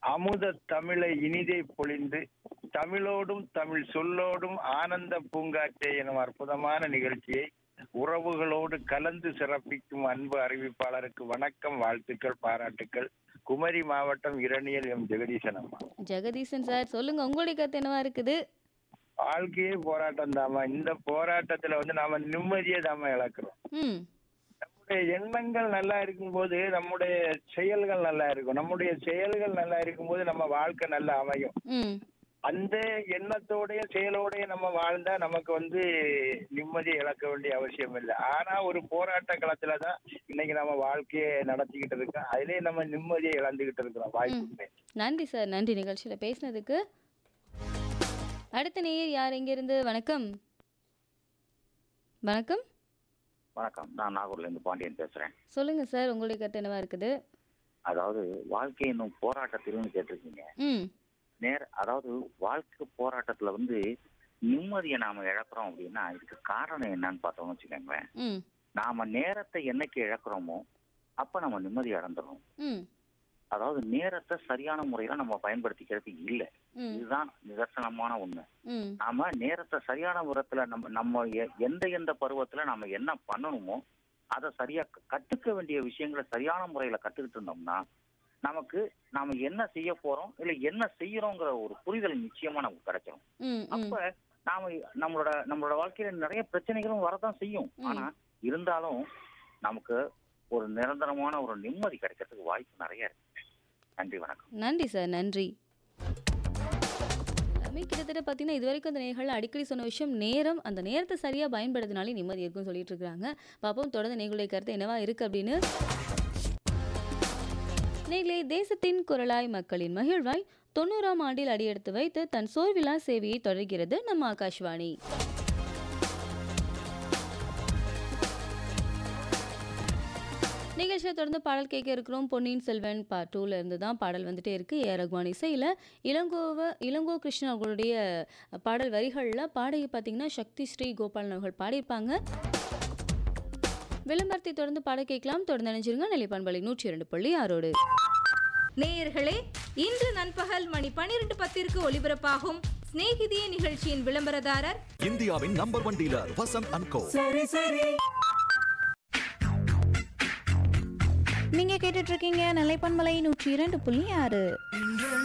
அமுத தமிழை இனிதே பொழிந்து தமிழோடும் தமிழ் சொல்லோடும் ஆனந்த பூங்காற்றே எனும் அற்புதமான நிகழ்ச்சியை உறவுகளோடு கலந்து சிறப்பிக்கும் அன்பு அறிவிப்பாளருக்கு வணக்கம் வாழ்த்துக்கள் பாராட்டுக்கள் குமரி மாவட்டம் இரணியல் எம் ஜெகதீசன் அம்மா ஜெகதீசன் சார் சொல்லுங்க உங்களுடைய கருத்து என்னவா இருக்குது வாழ்க்கையே போராட்டம் தாமா இந்த போராட்டத்துல வந்து நாம நிம்மதியை தாமா இழக்கிறோம் ம் நம்முடைய எண்ணங்கள் நல்லா இருக்கும்போது நம்முடைய செயல்கள் நல்லா இருக்கும் நம்முடைய செயல்கள் நல்லா இருக்கும்போது நம்ம வாழ்க்கை நல்லா அமையும் ம் அந்த எண்ணத்தோடய செயலோடய நம்ம வாழ்ந்தா நமக்கு வந்து நிம்மதி இழக்க வேண்டிய அவசியம் இல்லை ஆனா ஒரு போராட்ட களத்துல தான் இன்னைக்கு நம்ம வாழ்க்கையை நடத்திக்கிட்டு இருக்கோம் அதுலயே நம்ம நிம்மதியை இழந்துகிட்டு இருக்கிறோம் வாய்ப்பு நன்றி சார் நன்றி நிகழ்ச்சியில் பேசினதுக்கு அடுத்த நேயர் யார் எங்கிருந்து வணக்கம் வணக்கம் வணக்கம் நான் நாகூர்ல இருந்து பாண்டியன் பேசுறேன் சொல்லுங்க சார் உங்களுடைய கருத்து என்னவா இருக்குது அதாவது வாழ்க்கை என்னும் போராட்டத்தில்னு கேட்டிருக்கீங்க ம் நேர் அதாவது வாழ்க்கை போராட்டத்துல வந்து நிம்மதியை நாம இழக்கிறோம் அப்படின்னா இதுக்கு காரணம் என்னன்னு பார்த்தோம்னு வச்சுக்கோங்களேன் ம் நாம நேரத்தை என்னைக்கு இழக்கிறோமோ அப்ப நம்ம நிம்மதி இழந்துடும் ம் அதாவது நேரத்தை சரியான முறையில நம்ம பயன்படுத்திக்கிறது இல்லை ம் இதுதான் நிதர்சனமான உண்மை ம் நாம நேரத்தை சரியான முறத்துல நம்ம நம்ம எ- எந்த எந்த பருவத்துல நம்ம என்ன பண்ணணுமோ அதை சரியா க- கத்துக்க வேண்டிய விஷயங்களை சரியான முறையில கத்துக்கிட்டு இருந்தோம்னா நமக்கு நாம என்ன செய்ய போறோம் இல்ல என்ன செய்யறோங்கிற ஒரு புரிதல் நிச்சயமா நமக்கு கிடைச்சிடும் ம் ம் அப்ப நாம நம்மளோட நம்மளோட வாழ்க்கையில நிறைய பிரச்சனைகளும் வரதான் செய்யும் ம். ஆனா இருந்தாலும் நமக்கு ஒரு நிரந்தரமான ஒரு நிம்மதி கிடைக்கிறதுக்கு வாய்ப்பு நிறைய இருக்கு நன்றி வணக்கம் நன்றி சார் நன்றி எல்லாமே கிட்டத்தட்ட பார்த்தீங்கன்னா இது வரைக்கும் அந்த நேர்கள் அடிக்கடி சொன்ன விஷயம் நேரம் அந்த நேரத்தை சரியாக பயன்படுத்தினாலே நிம்மதி இருக்குன்னு சொல்லிட்டு இருக்காங்க பார்ப்போம் தொடர்ந்து நேர்களுடைய கருத்து என்னவா இருக்கு அப்படின்னு நேர்களே தேசத்தின் குரலாய் மக்களின் மகிழ்வாய் தொண்ணூறாம் ஆண்டில் அடியெடுத்து வைத்து தன் சோர்விலா சேவையை தொடர்கிறது நம்ம ஆகாஷ்வாணி நிகழ்ச்சியை தொடர்ந்து பாடல் கேட்க இருக்கிறோம் பொன்னியின் செல்வன் பா டூல இருந்து தான் பாடல் வந்துட்டே இருக்கு ஏ ஆர் ரகுமான் இசையில் இளங்கோவ இளங்கோ கிருஷ்ணன் அவர்களுடைய பாடல் வரிகளில் பாடகி பார்த்தீங்கன்னா சக்தி ஸ்ரீ கோபாலன் அவர்கள் பாடியிருப்பாங்க விளம்பரத்தை தொடர்ந்து பாட கேட்கலாம் தொடர்ந்து நினைச்சிருங்க நிலைப்பான்பலை நூற்றி இரண்டு புள்ளி ஆறோடு நேயர்களே இன்று நண்பகல் மணி பனிரெண்டு பத்திற்கு ஒலிபரப்பாகும் சிநேகிதியே நிகழ்ச்சியின் விளம்பரதாரர் இந்தியாவின் number one dealer Vasanth and co நீங்க கேட்டுட்டு இருக்கீங்க நிலைப்பன்மலை நூற்றி இரண்டு புள்ளி ஆறு